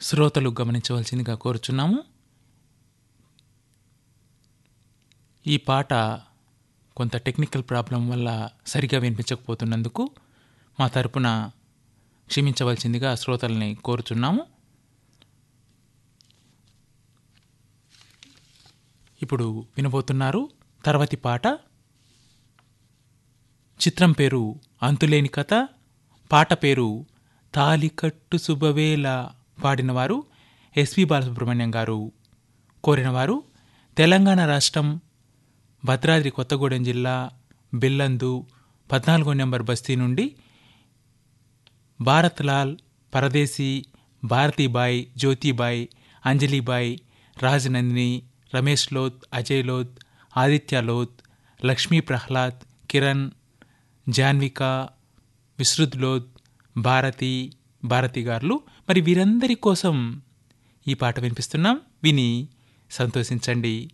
శ్రోతలు గమనించవలసిందిగా కోరుచున్నాము ఈ పాట కొంత టెక్నికల్ ప్రాబ్లం వల్ల సరిగా వినిపించకపోతున్నందుకు మా తరపున క్షమించవలసిందిగా శ్రోతల్ని కోరుచున్నాము ఇప్పుడు వినబోతున్నారు తర్వాతి పాట చిత్రం పేరు అంతులేని కథ పాట పేరు తాలికట్టు శుభవేళ పాడినవారు ఎస్పి బాలసుబ్రహ్మణ్యం గారు కోరినవారు తెలంగాణ రాష్ట్రం భద్రాద్రి కొత్తగూడెం జిల్లా బిల్లందు పద్నాలుగో నెంబర్ బస్తీ నుండి భారత్ లాల్ పరదేశీ భారతీబాయ్ జ్యోతిబాయ్ అంజలిబాయ్ రాజనందిని రమేష్ లోత్ అజయ్ లోత్ ఆదిత్య లోత్ లక్ష్మీ ప్రహ్లాద్ కిరణ్ జాన్విక విశ్రుత్ లోత్ భారతి భారతి గారులు మరి వీరందరి కోసం ఈ పాట వినిపిస్తున్నాం విని సంతోషించండి